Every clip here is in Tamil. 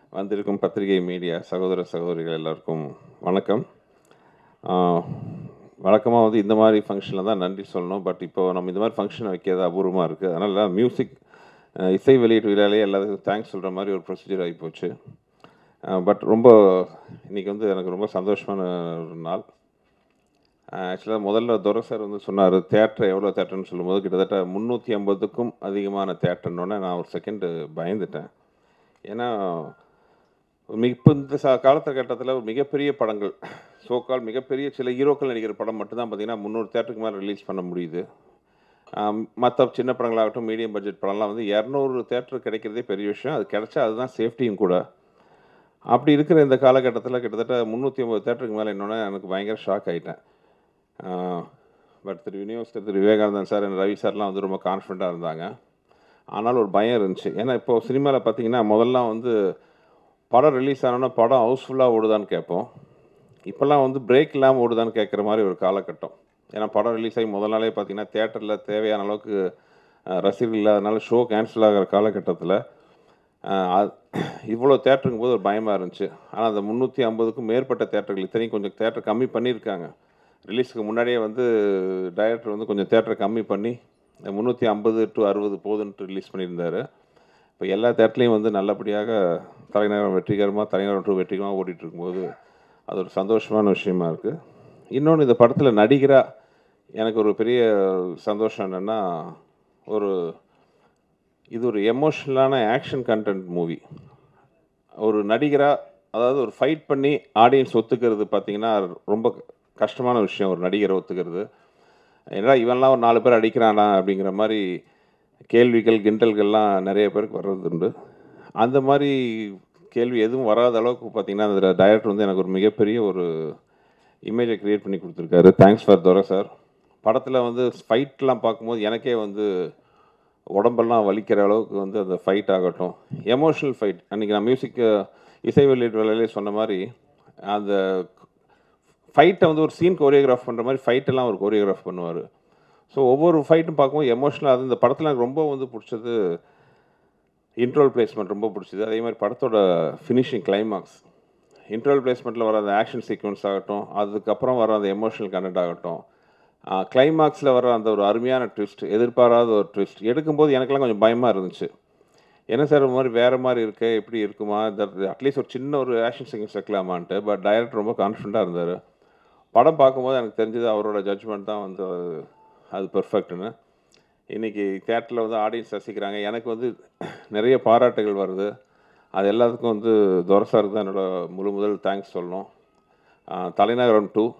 வந்திருக்கும் பத்திரிகை மீடியா சகோதர சகோதரிகள் எல்லாருக்கும் வணக்கம் வழக்கமாக வந்து இந்த மாதிரி ஃபங்க்ஷனில் தான் நன்றி சொல்லணும் பட் இப்போ நம்ம இந்த மாதிரி ஃபங்க்ஷன் வைக்கிறது அபூர்வமாக இருக்குது அதனால் மியூசிக் இசை வெளியீட்டு விழாலே எல்லாத்துக்கும் தேங்க்ஸ் சொல்கிற மாதிரி ஒரு ப்ரொசீஜர் ஆகிப்போச்சு பட் ரொம்ப இன்றைக்கி வந்து எனக்கு ரொம்ப சந்தோஷமான ஒரு நாள் ஆக்சுவலாக முதல்ல துரை சார் வந்து சொன்னார் தேட்டர் எவ்வளோ தேட்டர்னு சொல்லும்போது கிட்டத்தட்ட முந்நூற்றி ஐம்பதுக்கும் அதிகமான தேட்டர்னோடனே நான் ஒரு செகண்டு பயந்துட்டேன் ஏன்னா மிக இப்போ இந்த ச காலகட்டத்தில் ஒரு மிகப்பெரிய படங்கள் சோக்கால் மிகப்பெரிய சில ஹீரோக்கள் நடிக்கிற படம் மட்டும்தான் பார்த்தீங்கன்னா முந்நூறு தேட்டருக்கு மேலே ரிலீஸ் பண்ண முடியுது மற்ற சின்ன படங்களாகட்டும் மீடியம் பட்ஜெட் படம்லாம் வந்து இரநூறு தேட்டர் கிடைக்கிறதே பெரிய விஷயம் அது கிடைச்சா அதுதான் சேஃப்டியும் கூட அப்படி இருக்கிற இந்த காலகட்டத்தில் கிட்டத்தட்ட முந்நூற்றி ஐம்பது தேட்டருக்கு மேலே என்னோட எனக்கு பயங்கர ஷாக் ஆகிட்டேன் but Thiru university Thiru Vivekanandan sir Ravi சார்லாம் வந்து ரொம்ப கான்ஃபிடண்ட்டாக இருந்தாங்க ஆனால் ஒரு பயம் இருந்துச்சு ஏன்னா இப்போது சினிமாவில் பார்த்தீங்கன்னா முதல்லாம் வந்து படம் ரிலீஸ் ஆனோன்னா படம் ஹவுஸ்ஃபுல்லாக ஓடுதான்னு கேட்போம் இப்போல்லாம் வந்து பிரேக் இல்லாமல் ஓடுதான்னு கேட்குற மாதிரி ஒரு காலகட்டம் ஏன்னா படம் ரிலீஸ் ஆகி முதல் நாளே பார்த்தீங்கன்னா தேட்டரில் தேவையான அளவுக்கு ரசிகர்கள் இல்லாதனால ஷோ கேன்சல் ஆகிற காலகட்டத்தில் இவ்வளோ தேட்டருங்கும் போது ஒரு பயமாக இருந்துச்சு ஆனால் அந்த முந்நூற்றி ஐம்பதுக்கும் மேற்பட்ட தேட்டர்கள் இத்தனையும் கொஞ்சம் தேட்டர் கம்மி பண்ணியிருக்காங்க ரிலீஸுக்கு முன்னாடியே வந்து டைரக்டர் வந்து கொஞ்சம் தேட்டரை கம்மி பண்ணி முந்நூற்றி ஐம்பது டு அறுபது போதுன்ட்டு ரிலீஸ் பண்ணியிருந்தார் இப்போ எல்லா தேட்டர்லேயும் வந்து நல்லபடியாக தலைநகரம் வெற்றிகரமாக தலைநகரம் டூ வெற்றிகரமாக ஓடிட்டு இருக்கும்போது அது ஒரு சந்தோஷமான விஷயமா இருக்குது இன்னொன்று இந்த படத்தில் நடிகராக எனக்கு ஒரு பெரிய சந்தோஷம் என்னென்னா ஒரு இது ஒரு எமோஷ்னலான ஆக்ஷன் கண்டென்ட் மூவி ஒரு நடிகராக அதாவது ஒரு ஃபைட் பண்ணி ஆடியன்ஸ் ஒத்துக்கிறது பார்த்திங்கன்னா ரொம்ப கஷ்டமான விஷயம் ஒரு நடிகரை ஒத்துக்கிறது ஏன்னா இவன்லாம் ஒரு நாலு பேர் அடிக்கிறானா அப்படிங்கிற மாதிரி கேள்விகள் கிண்டல்கள்லாம் நிறைய பேருக்கு வர்றது உண்டு அந்த மாதிரி கேள்வி எதுவும் வராத அளவுக்கு பார்த்தீங்கன்னா அந்த டைரக்டர் வந்து எனக்கு ஒரு மிகப்பெரிய ஒரு இமேஜை க்ரியேட் பண்ணி கொடுத்துருக்காரு தேங்க்ஸ் ஃபார் துரை சார் படத்தில் வந்து ஃபைட்லாம் பார்க்கும்போது எனக்கே வந்து உடம்பெல்லாம் வலிக்கிற அளவுக்கு வந்து அந்த ஃபைட் ஆகட்டும் எமோஷ்னல் ஃபைட் அன்றைக்கி நான் மியூசிக் இசை வெளியீட்டு வேலையிலே சொன்ன மாதிரி அந்த ஃபைட்டை வந்து ஒரு சீன் கோரியோகிராஃப் பண்ணுற மாதிரி ஃபைட்டெல்லாம் ஒரு கோரியோகிராஃப் பண்ணுவார் ஸோ ஒவ்வொரு ஃபைட்டும் பார்க்கும்போது எமோஷ்னலாக அது இந்த படத்தில் எனக்கு ரொம்ப வந்து பிடிச்சது இன்ட்ரோல் பிளேஸ்மெண்ட் ரொம்ப பிடிச்சது அதே மாதிரி படத்தோட ஃபினிஷிங் கிளைமாக்ஸ் இன்ட்ரோல் பிளேஸ்மெண்ட்டில் வர அந்த ஆக்ஷன் சீக்வன்ஸ் ஆகட்டும் அதுக்கப்புறம் வர அந்த எமோஷனல் கண்டென்ட் ஆகட்டும் கிளைமாக்ஸில் வர அந்த ஒரு அருமையான ட்விஸ்ட் எதிர்பாராத ஒரு ட்விஸ்ட் எடுக்கும்போது எனக்கெல்லாம் கொஞ்சம் பயமாக இருந்துச்சு என்ன சார் ஒரு மாதிரி வேறு மாதிரி இருக்கு எப்படி இருக்குமா இந்த அட்லீஸ்ட் ஒரு சின்ன ஒரு ஆக்ஷன் சீக்வன்ஸ் வைக்கலாமான்ட்டு பட் டைரக்டர் ரொம்ப கான்ஃபிடண்ட்டாக இருந்தார் படம் பார்க்கும்போது எனக்கு தெரிஞ்சது அவரோட ஜட்ஜ்மெண்ட் தான் வந்து அது பெர்ஃபெக்ட்னு இன்றைக்கி தேட்டரில் வந்து ஆடியன்ஸ் ரசிக்கிறாங்க எனக்கு வந்து நிறைய பாராட்டுகள் வருது அது எல்லாத்துக்கும் வந்து துரசாருக்கு தான் என்னோடய முழு முதல் தேங்க்ஸ் சொல்லணும் தலைநகரம் டூ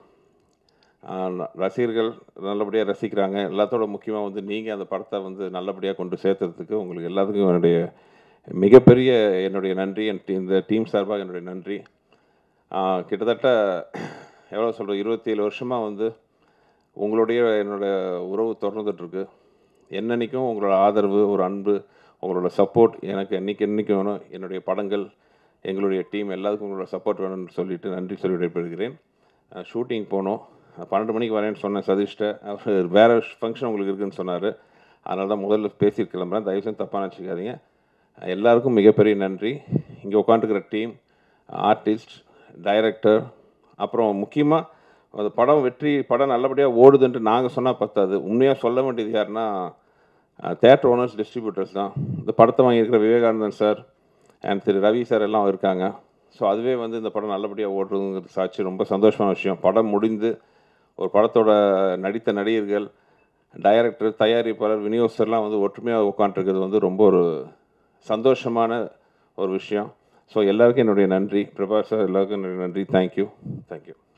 ரசிகர்கள் நல்லபடியாக ரசிக்கிறாங்க எல்லாத்தோட முக்கியமாக வந்து நீங்கள் அந்த படத்தை வந்து நல்லபடியாக கொண்டு சேர்த்ததுக்கு உங்களுக்கு எல்லாத்துக்கும் என்னுடைய மிகப்பெரிய என்னுடைய நன்றி என் இந்த டீம் சார்பாக என்னுடைய நன்றி கிட்டத்தட்ட எவ்வளோ சொல்கிறோம் இருபத்தி ஏழு வருஷமாக வந்து உங்களுடைய என்னோடய உறவு தொடர்ந்துட்டுருக்கு என்னன்னைக்கும் உங்களோட ஆதரவு ஒரு அன்பு உங்களோட சப்போர்ட் எனக்கு என்றைக்கு என்றைக்கு வேணும் என்னுடைய படங்கள் எங்களுடைய டீம் எல்லாத்துக்கும் உங்களோட சப்போர்ட் வேணும்னு சொல்லிட்டு நன்றி சொல்லி விடைபெறுகிறேன் ஷூட்டிங் போனோம் பன்னெண்டு மணிக்கு வரேன்னு சொன்னேன் சதீஷ்ட அவர் வேறு ஃபங்க்ஷன் உங்களுக்கு இருக்குதுன்னு சொன்னார் அதனால தான் முதல்ல பேசிட்டு கிளம்புறேன் தயவுசெய்து தப்பாக நினச்சிக்காதீங்க எல்லாருக்கும் மிகப்பெரிய நன்றி இங்கே உட்காந்துருக்கிற டீம் ஆர்டிஸ்ட் டைரக்டர் அப்புறம் முக்கியமாக அந்த படம் வெற்றி படம் நல்லபடியாக ஓடுதுன்ட்டு நாங்கள் சொன்னால் பத்தாது உண்மையாக சொல்ல வேண்டியது யாருன்னா தேட்டர் ஓனர்ஸ் டிஸ்ட்ரிபியூட்டர்ஸ் தான் இந்த படத்தை வாங்கியிருக்கிற Vivekanandan sir and Thiru Ravi sir எல்லாம் இருக்காங்க ஸோ அதுவே வந்து இந்த படம் நல்லபடியாக ஓடுறதுங்கிறது சாட்சி ரொம்ப சந்தோஷமான விஷயம் படம் முடிந்து ஒரு படத்தோட நடித்த நடிகர்கள் டைரக்டர் தயாரிப்பாளர் விநியோகஸ்தர்லாம் வந்து ஒற்றுமையாக உட்காந்துருக்கிறது வந்து ரொம்ப ஒரு சந்தோஷமான ஒரு விஷயம் ஸோ எல்லாருக்கும் என்னுடைய நன்றி பிரபா சார் எல்லாருக்கும் என்னுடைய நன்றி தேங்க்யூ தேங்க்யூ